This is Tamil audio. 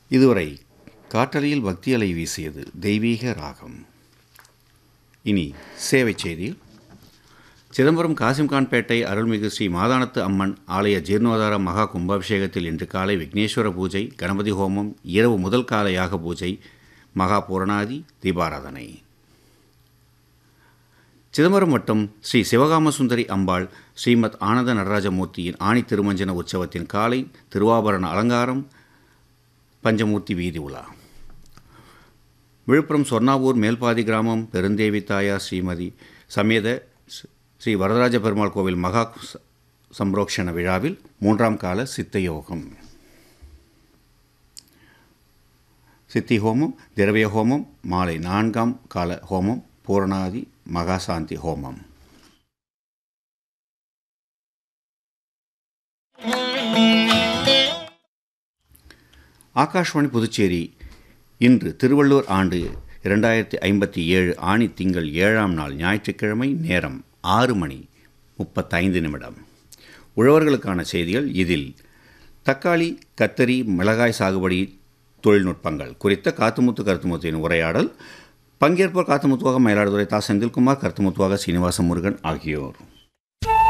இதுவரை காற்றலையில் பக்தி அலை வீசியது தெய்வீக ராகம் இனி சேவை செய்தியில் சிதம்பரம் காசிம்கான்பேட்டை அருள்மிகு ஸ்ரீ மாதானத்து அம்மன் ஆலய ஜீர்ணோதார மகா கும்பாபிஷேகத்தில் இன்று காலை விக்னேஸ்வர பூஜை கணபதி ஹோமம் இரவு முதல் கால யாக பூஜை மகா பூரணாதி தீபாராதனை சிதம்பரம் வட்டம் ஸ்ரீ சிவகாம சுந்தரி அம்பாள் ஸ்ரீமத் ஆனந்த நடராஜமூர்த்தியின் ஆணி திருமஞ்சன உற்சவத்தின் காலை திருவாபரண அலங்காரம் பஞ்சமூர்த்தி வீதி உலா விழுப்புரம் சொர்ணாவூர் மேல்பாதி கிராமம் பெருந்தேவி தாயார் ஸ்ரீமதி சமேத ஸ்ரீ வரதராஜ பெருமாள் கோவில் மகா ச- சம்ரோக்ஷண விழாவில் மூன்றாம் கால சித்த யோகம் சித்தி ஹோமம் திரவிய ஹோமம் மாலை நான்காம் கால ஹோமம் பூரணாதி மகாசாந்தி ஹோமம் ஆகாஷ்வாணி புதுச்சேரி இன்று திருவள்ளூர் ஆண்டு இரண்டாயிரத்தி ஐம்பத்தி ஏழு ஆணி திங்கள் ஏழாம் நாள் ஞாயிற்றுக்கிழமை நேரம் ஆறு மணி முப்பத்தைந்து நிமிடம் உழவர்களுக்கான செய்திகள் இதில் தக்காளி கத்தரி மிளகாய் சாகுபடி தொழில்நுட்பங்கள் குறித்த காத்துமுத்து கருத்துமுத்தின் உரையாடல் பங்கேற்போர் காத்துமுத்துவாக மயிலாடுதுறை தா செந்தில்குமார் கருத்துமுத்துவாக சீனிவாச முருகன் ஆகியோர்